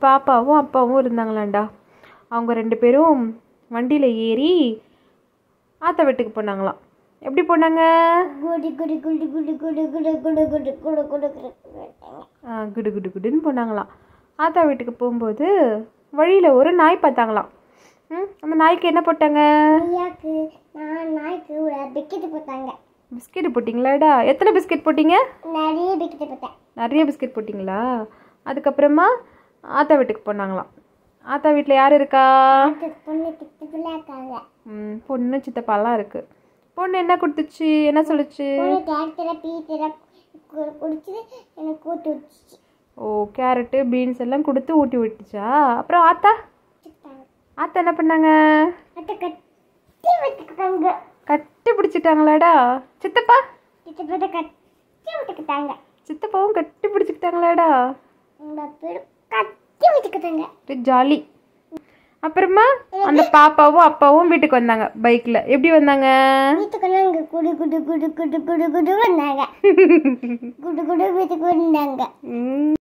பாப்பாவும் அப்பாவும் இருந்தாங்களாண்டா அவங்க ரெண்டு பேரும் வண்டியில் ஏறி ஆத்தா வீட்டுக்கு போனாங்களாம் எப்படி போனாங்க குடி குடி குடி குடி குடி குடி குடி குடி குடு குடு குடு ஆ, குடு குடு குடுன்னு போனாங்களாம் ஆத்தா வீட்டுக்கு போகும்போது வழியில் ஒரு நாய் பார்த்தாங்களாம் ம் அந்த நாய்க்கு என்ன போட்டாங்க ஐயாக்கு நான் நாய்க்கு ஒரு பிக்கெட்டு போட்டாங்க பிஸ்கெட் போட்டிங்களாடா எத்தனை பிஸ்கெட் போட்டீங்க நிறைய பிக்கெட்டு போட்டேன் நிறைய பிஸ்கெட் போட்டிங்களா அதுக்கப்புறமா ஆத்தா வீட்டுக்கு போனாங்களாம் ஆத்தா வீட்டில் யார் இருக்கா அது பொண்ணு திட்டு பிள்ளை இருக்காங்க ம், பொண்ணு சித்தப்பாலாம் இருக்குது பொண்ணு என்ன கொடுத்துச்சு என்ன சொல்லுச்சு பொண்ணு கேரக்டரை பீத்தரை குடிச்சு எனக்கு கூட்டு வச்சுச்சு ஓ கேரட்டு பீன்ஸ் எல்லாம் கொடுத்து ஊட்டி விட்டுச்சா அப்புறம் ஆத்தா ஆத்தா என்ன பண்ணாங்க அதை கட்டி விட்டுக்கிட்டாங்க கட்டி பிடிச்சிட்டாங்களாடா சித்தப்பா திட்டு பிள்ளை கட்டி விட்டுக்கிட்டாங்க சித்தப்பாவும் கட்டி பிடிச்சிக்கிட்டாங்களாடா உங்க பேரும் கட்டி விட்டுக்கிட்டாங்க ஜாலி அப்புறமா அந்த பாப்பாவும் அப்பாவும் வீட்டுக்கு வந்தாங்க பைக்கில் எப்படி வந்தாங்க வீட்டுக்கு நாங்க குடு குடு குடு குடு குடு குடு வந்தாங்க குடு குடு வீட்டுக்கு வந்தாங்க ம்